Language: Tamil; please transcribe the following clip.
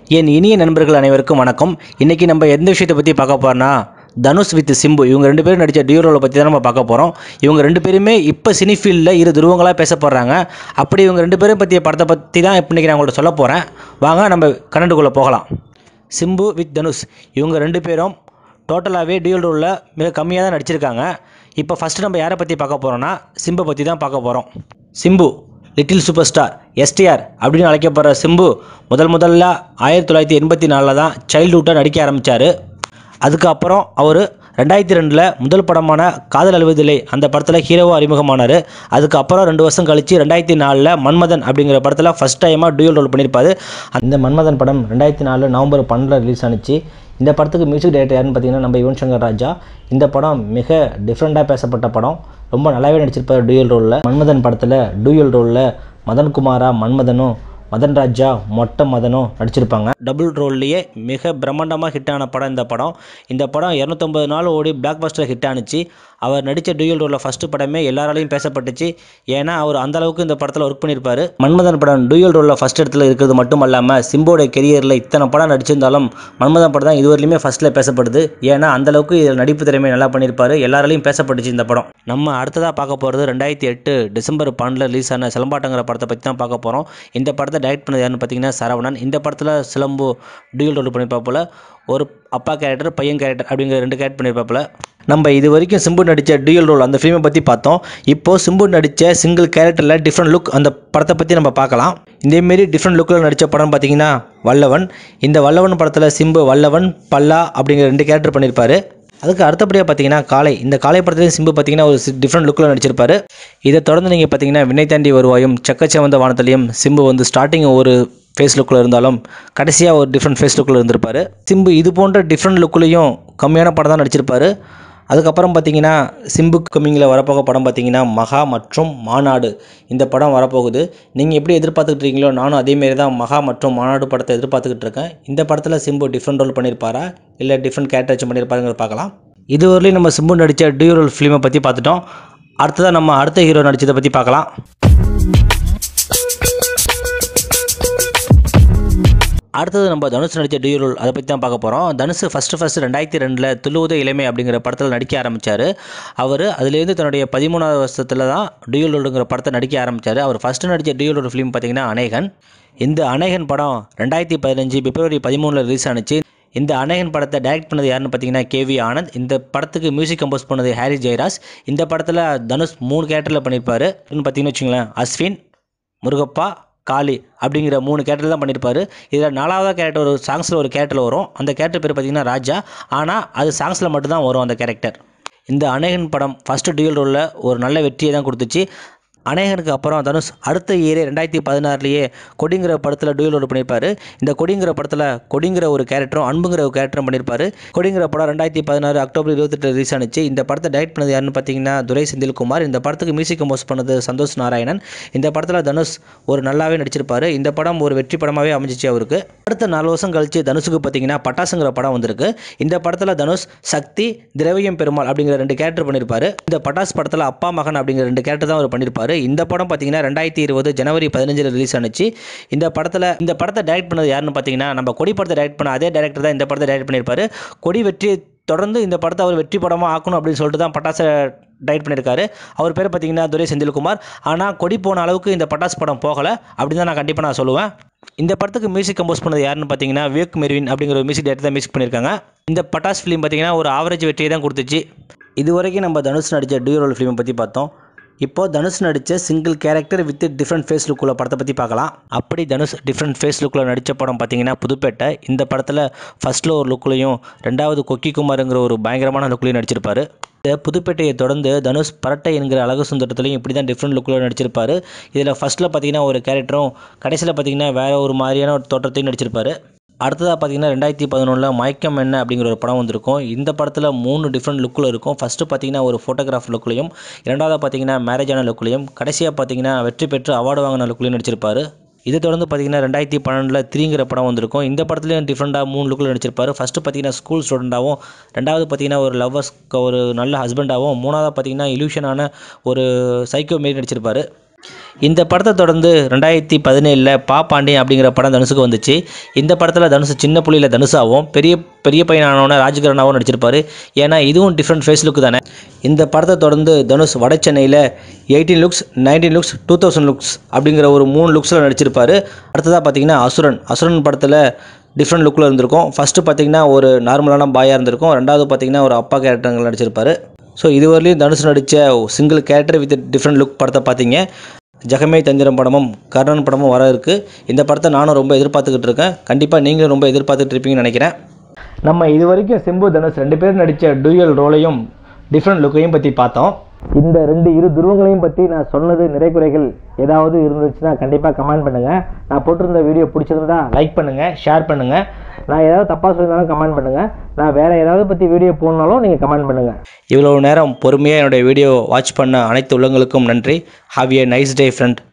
என் இனிய நண்பர்கள் அனைவருக்கும் வணக்கம் இன்றைக்கி நம்ம எந்த விஷயத்தை பற்றி பார்க்க போறோம்னா தனுஷ் வித் சிம்பு இவங்க ரெண்டு பேரும் நடித்த டியூ ரோலை பற்றி தான் நம்ம பார்க்க போகிறோம் இவங்க ரெண்டு பேருமே இப்போ சினி ஃபீல்டில் இரு துருவங்களாக பேச போகிறாங்க அப்படி இவங்க ரெண்டு பேரும் பற்றிய படத்தை பற்றி தான் இப்போ இன்றைக்கி நான் உங்கள்கிட்ட சொல்ல போகிறேன் வாங்க நம்ம கரண்டுக்குள்ளே போகலாம் சிம்பு வித் தனுஷ் இவங்க ரெண்டு பேரும் டோட்டலாகவே டியூல் ரோலில் மிக கம்மியாக தான் நடிச்சிருக்காங்க இப்போ ஃபஸ்ட்டு நம்ம யாரை பற்றி பார்க்க போகிறோம்னா சிம்பை பற்றி தான் பார்க்க போகிறோம் Simbu little super star STR அப்படின்னு அழைக்கப்படுற சிம்பு முதல் முதல்ல ஆயிரத்தி தொள்ளாயிரத்தி எண்பத்தி நாலில் தான் சைல்ட்ஹுட்டாக நடிக்க ஆரம்பித்தார் அதுக்கப்புறம் அவர் ரெண்டாயிரத்தி ரெண்டில் முதல் படமான காதல் அழுவதில்லை அந்த படத்தில் ஹீரோவாக அறிமுகமானார் அதுக்கப்புறம் ரெண்டு வருஷம் கழித்து ரெண்டாயிரத்தி நாலில் மன்மதன் அப்படிங்கிற படத்தில் ஃபஸ்ட் டைமாக டியூல் ரோல் பண்ணியிருப்பார் அந்த மன்மதன் படம் ரெண்டாயிரத்தி நாலு நவம்பர் பன்னெண்டில் ரிலீஸ் ஆனிச்சு இந்த படத்துக்கு மியூசிக் டைரக்டர் யாருன்னு பார்த்தீங்கன்னா நம்ம யுவன் சங்கர் ராஜா இந்த படம் மிக டிஃப்ரெண்ட்டாக பேசப்பட்ட படம் ரொம்ப நல்லாவே நடிச்சிருப்பார் டூயல் ரோலில் மன்மதன் படத்தில் டூயல் ரோலில் மதன் குமாரா மன்மதனும் மதன் ராஜா மொட்டை மதனும் நடிச்சிருப்பாங்க டபுள் ரோல்லையே மிக பிரம்மாண்டமாக ஹிட் ஆன படம் இந்த படம் இந்த படம் இரநூத்தொம்பது நாள் ஓடி பிளாக் பஸ்டர் ஹிட் ஆனிச்சு அவர் நடித்த டூயல் ரோலில் ஃபஸ்ட்டு படமே எல்லாராலையும் பேசப்பட்டுச்சு ஏன்னா அவர் அந்த அளவுக்கு இந்த படத்தில் ஒர்க் பண்ணியிருப்பார் மன்மதன் படம் டூயல் ரோலில் ஃபஸ்ட் இடத்துல இருக்கிறது மட்டும் இல்லாமல் சிம்போட கெரியரில் இத்தனை படம் நடிச்சிருந்தாலும் மன்மதன் படம் தான் இதுவரையிலுமே ஃபஸ்ட்டில் பேசப்படுது ஏன்னா அந்த அளவுக்கு இதில் நடிப்பு திறமை நல்லா பண்ணியிருப்பாரு எல்லாராலையும் பேசப்பட்டுச்சு இந்த படம் நம்ம அடுத்ததாக பார்க்க போகிறது ரெண்டாயிரத்தி எட்டு டிசம்பர் பன்னெண்டில் ரிலீஸ் ஆன சிலம்பாட்டங்கிற படத்தை பற்றி தான் பார்க்க போகிறோம் இந்த படத்தை டைரக்ட் பண்ணது யாருன்னு பார்த்தீங்கன்னா சரவணன் இந்த படத்தில் சிலம்பு டியூல் ரோல் பண்ணியிருப்பாப்புல ஒரு அப்பா கேரக்டர் பையன் கேரக்டர் அப்படிங்கிற ரெண்டு கேரக்டர் பண்ணியிருப்பாப்புல நம்ம இது வரைக்கும் சிம்பு நடித்த டியூல் ரோல் அந்த ஃபிலிமை பற்றி பார்த்தோம் இப்போது சிம்பு நடித்த சிங்கிள் கேரக்டரில் டிஃப்ரெண்ட் லுக் அந்த படத்தை பற்றி நம்ம பார்க்கலாம் இதேமாரி டிஃப்ரெண்ட் லுக்கில் நடித்த படம் பார்த்தீங்கன்னா வல்லவன் இந்த வல்லவன் படத்தில் சிம்பு வல்லவன் பல்லா அப்படிங்கிற ரெண்டு கேரக்டர் பண்ணியிருப்பாரு அதுக்கு அடுத்தபடியாக பார்த்தீங்கன்னா காளை இந்த காளை படத்துலையும் சிம்பு பார்த்தீங்கன்னா ஒரு டிஃப்ரெண்ட் லுக்கில் நடிச்சிருப்பாரு இதை தொடர்ந்து நீங்கள் பார்த்தீங்கன்னா விண்ணை தாண்டி வருவாயும் செக்கச்சவந்த வானத்திலையும் சிம்பு வந்து ஸ்டார்டிங் ஒரு ஃபேஸ் லுக்கில் இருந்தாலும் கடைசியாக ஒரு டிஃப்ரெண்ட் ஃபேஸ் லுக்கில் இருந்திருப்பார் சிம்பு இது போன்ற டிஃப்ரெண்ட் லுக்லேயும் கம்மியான படம் தான் நடிச்சிருப்பாரு அதுக்கப்புறம் பார்த்தீங்கன்னா சிம்பு கம்மிங்கில் வரப்போக படம் பார்த்தீங்கன்னா மகா மற்றும் மாநாடு இந்த படம் வரப்போகுது நீங்கள் எப்படி எதிர்பார்த்துக்கிட்டு இருக்கீங்களோ நானும் அதேமாரி தான் மகா மற்றும் மாநாடு படத்தை எதிர்பார்த்துக்கிட்டு இருக்கேன் இந்த படத்தில் சிம்பு டிஃப்ரெண்ட் ரோல் பண்ணியிருப்பாரா இல்லை டிஃப்ரெண்ட் கேரக்டர் வச்சு பண்ணியிருப்பாருங்கிறத பார்க்கலாம் இதுவரையிலும் நம்ம சிம்பு நடித்த டியூ ரோல் ஃபிலிமை பற்றி பார்த்துட்டோம் அடுத்ததாக நம்ம அடுத்த ஹீரோ நடித்ததை பற்றி பார்க்கலாம் அடுத்தது நம்ம தனுஷ் நடித்த டியூ ரோல் அதை பற்றி தான் பார்க்க போகிறோம் தனுஷ் ஃபஸ்ட்டு ஃபஸ்ட்டு ரெண்டாயிரத்தி ரெண்டில் துள்ளுவத இளமை அப்படிங்கிற படத்தில் நடிக்க ஆரம்பித்தார் அவர் அதுலேருந்து தன்னுடைய பதிமூணாவது வருஷத்தில் தான் டியூ ரோலுங்கிற படத்தை நடிக்க ஆரம்பித்தார் அவர் ஃபஸ்ட்டு நடித்த டியூ ரோல் ஃபிலிம் பார்த்தீங்கன்னா அநேகன் இந்த அநேகன் படம் ரெண்டாயிரத்தி பதினஞ்சு பிப்ரவரி பதிமூணில் ரிலீஸ் ஆனிச்சு இந்த அநேகன் படத்தை டைரக்ட் பண்ணது யாருன்னு பார்த்தீங்கன்னா கேவி ஆனந்த் இந்த படத்துக்கு மியூசிக் கம்போஸ் பண்ணது ஹாரி ஜெயராஜ் இந்த படத்தில் தனுஷ் மூணு கேரக்டரில் பண்ணியிருப்பார் பார்த்தீங்கன்னு வச்சுங்களேன் அஸ்வின் முருகப்பா காளி அப்படிங்கிற மூணு கேரக்டர் தான் பண்ணியிருப்பாரு இதில் நாலாவது கேரக்டர் ஒரு சாங்ஸில் ஒரு கேரக்டர் வரும் அந்த கேரக்டர் பேர் பார்த்தீங்கன்னா ராஜா ஆனால் அது சாங்ஸில் மட்டும்தான் வரும் அந்த கேரக்டர் இந்த அநேகன் படம் ஃபஸ்ட்டு டியூல் ரோலில் ஒரு நல்ல வெற்றியை தான் கொடுத்துச்சு அநேகனுக்கு அப்புறம் தனுஷ் அடுத்த இயரே ரெண்டாயிரத்தி பதினாறுலேயே கொடிங்கிற படத்தில் டியூல் ரோல் பண்ணியிருப்பார் இந்த கொடிங்கிற படத்தில் கொடிங்கிற ஒரு கேரக்டரும் அன்புங்கிற ஒரு கேரக்டரும் பண்ணியிருப்பார் கொடிங்கிற படம் ரெண்டாயிரத்தி பதினாறு அக்டோபர் இருபத்தெட்டு ரிலீஸ் ஆனிச்சு இந்த படத்தை டைரக்ட் பண்ணது யாருன்னு பார்த்தீங்கன்னா துரை செந்தில்குமார் இந்த படத்துக்கு மியூசிக் கம்போஸ் பண்ணது சந்தோஷ் நாராயணன் இந்த படத்தில் தனுஷ் ஒரு நல்லாவே நடிச்சிருப்பார் இந்த படம் ஒரு வெற்றி படமாகவே அமைஞ்சிச்சு அவருக்கு அடுத்த நாலு வருஷம் கழிச்சு தனுஷுக்கு பார்த்தீங்கன்னா பட்டாசுங்கிற படம் வந்திருக்கு இந்த படத்தில் தனுஷ் சக்தி திரவியம் பெருமாள் அப்படிங்கிற ரெண்டு கேரக்டர் பண்ணியிருப்பாரு இந்த பட்டாஸ் படத்தில் அப்பா மகன் அப்படிங்கிற ரெண்டு கேரக்டர் தான் அவர் பண்ணியிருப்பாரு இந்த படம் பார்த்தீங்கன்னா ரெண்டாயிரத்தி இருபது ஜனவரி பதினஞ்சில் ரிலீஸ் ஆனிச்சு இந்த படத்தில் இந்த படத்தை டைரக்ட் பண்ணது யாருன்னு பார்த்தீங்கன்னா நம்ம கொடி படத்தை டைரக்ட் பண்ண அதே டேரக்டர் தான் இந்த படத்தை டைரக்ட் பண்ணியிருப்பாரு கொடி வெற்றியை தொடர்ந்து இந்த படத்தை அவர் வெற்றி படமாக ஆக்கணும் அப்படின்னு சொல்லிட்டு தான் பட்டாசை டைரக்ட் பண்ணியிருக்காரு அவர் பேர் பார்த்தீங்கன்னா துரை செந்தில்குமார் ஆனால் கொடி போன அளவுக்கு இந்த பட்டாஸ் படம் போகலை அப்படின்னு தான் நான் கண்டிப்பாக நான் சொல்லுவேன் இந்த படத்துக்கு மியூசிக் கம்போஸ் பண்ணது யாருன்னு பார்த்தீங்கன்னா விவேக் மெர்வின் அப்படிங்கிற ஒரு மியூசிக் டேரக்டர் தான் மியூசிக் பண்ணியிருக்காங்க இந்த பட்டாஸ் ஃபிலிம் பார்த்தீங்கன்னா ஒரு ஆவரேஜ் வெற்றியை தான் கொடுத்துச்சு இது வரைக்கும் நம்ம தனுஷ் நடித்த டியூ ரோல் ஃபிலிமை பற்றி பார்த்தோம் இப்போ தனுஷ் நடித்த single character with different face லுக்குள்ள படத்தை பற்றி பார்க்கலாம் அப்படி தனுஷ் டிஃப்ரெண்ட் ஃபேஸ் லுக்கில் நடித்த படம் பார்த்தீங்கன்னா புதுப்பேட்டை இந்த படத்தில் ஃபஸ்ட்டில் ஒரு லுக்லையும் ரெண்டாவது கொக்கி குமாருங்கிற ஒரு பயங்கரமான லுக்லையும் நடிச்சிருப்பாரு இந்த புதுப்பேட்டையை தொடர்ந்து தனுஷ் பரட்டை என்கிற அழகு சுந்தரத்துலையும் இப்படி தான் டிஃப்ரெண்ட் லுக்கில் நடிச்சிருப்பாரு இதில் ஃபஸ்ட்டில் பார்த்தீங்கன்னா ஒரு கேரக்டரும் கடைசியில் பார்த்தீங்கன்னா வேறு ஒரு மாதிரியான ஒரு தோற்றத்தையும் நடிச்சிருப்பாரு அடுத்ததாக பார்த்தீங்கன்னா ரெண்டாயிரத்தி பதினொன்றில் மயக்கம் என்ன அப்படிங்கிற ஒரு படம் வந்திருக்கும் இந்த படத்தில் மூணு டிஃப்ரெண்ட் லுக்கில் இருக்கும் ஃபஸ்ட்டு பார்த்தீங்கன்னா ஒரு ஃபோட்டோகிராஃப் லுக்லையும் இரண்டாவதாக பார்த்தீங்கன்னா மேரேஜான லுக்லையும் கடைசியாக பார்த்தீங்கன்னா வெற்றி பெற்று அவார்டு வாங்கின லுக்லையும் நடிச்சிருப்பாரு இதை தொடர்ந்து பார்த்தீங்கன்னா ரெண்டாயிரத்தி பன்னெண்டில் த்ரீங்கிற படம் வந்திருக்கும் இந்த படத்துலையும் டிஃப்ரெண்ட்டாக மூணு லுக்கில் நடிச்சிருப்பாரு ஃபஸ்ட்டு பார்த்தீங்கன்னா ஸ்கூல் ஸ்டூடெண்ட்டாகவும் ரெண்டாவது பார்த்தீங்கன்னா ஒரு லவ்வர்ஸ் ஒரு நல்ல ஹஸ்பண்டாகவும் மூணாவது பார்த்தீங்கன்னா இல்யூஷனான ஒரு சைக்கோ மாரி நடிச்சிருப்பாரு இந்த படத்தை தொடர்ந்து ரெண்டாயிரத்தி பதினேழில் பா பாண்டியன் அப்படிங்கிற படம் தனுஷுக்கு வந்துச்சு இந்த படத்தில் தனுஷ் சின்ன புள்ளியில் தனுஷாவும் பெரிய பெரிய பையனானவன ராஜ்கிரனாவும் நடிச்சிருப்பாரு ஏன்னா இதுவும் டிஃப்ரெண்ட் ஃபேஸ் லுக் தானே இந்த படத்தை தொடர்ந்து தனுஷ் வட சென்னையில் eighteen looks nineteen looks two thousand looks அப்படிங்கிற ஒரு மூணு லுக்ஸில் நடிச்சிருப்பாரு அடுத்ததாக பார்த்தீங்கன்னா அசுரன் அசுரன் படத்தில் டிஃப்ரெண்ட் லுக்கில் இருந்திருக்கும் ஃபஸ்ட்டு பார்த்தீங்கன்னா ஒரு நார்மலான பாயாக இருந்திருக்கும் ரெண்டாவது பார்த்தீங்கன்னா ஒரு அப்பா கேரக்டர்கள் நடிச்சிருப்பாரு ஸோ இதுவரையிலையும் தனுஷ் நடித்த single character with different look படத்தை பார்த்தீங்க ஜெகமே தந்திரம் படமும் கர்ணன் படமும் வர இருக்குது இந்த படத்தை நானும் ரொம்ப எதிர்பார்த்துக்கிட்டு இருக்கேன் கண்டிப்பாக நீங்களும் ரொம்ப எதிர்பார்த்துட்டு இருப்பீங்கன்னு நினைக்கிறேன் நம்ம இது வரைக்கும் சிம்பு தனுஷ் ரெண்டு பேரும் நடித்த டூயல் ரோலையும் டிஃப்ரெண்ட் லுக்கையும் பற்றி பார்த்தோம் இந்த ரெண்டு இரு துருவங்களையும் பற்றி நான் சொன்னது நிறை குறைகள் ஏதாவது இருந்துச்சுன்னா கண்டிப்பாக கமெண்ட் பண்ணுங்கள் நான் போட்டிருந்த வீடியோ பிடிச்சிருந்தா லைக் பண்ணுங்கள் ஷேர் பண்ணுங்கள் நான் ஏதாவது தப்பாக சொல்லியிருந்தாலும் கமெண்ட் பண்ணுங்கள் நான் வேறு ஏதாவது பற்றி வீடியோ போடனாலும் நீங்கள் கமெண்ட் பண்ணுங்கள் இவ்வளோ நேரம் பொறுமையாக என்னுடைய வீடியோ வாட்ச் பண்ண அனைத்து உள்ளங்களுக்கும் நன்றி have a nice day friend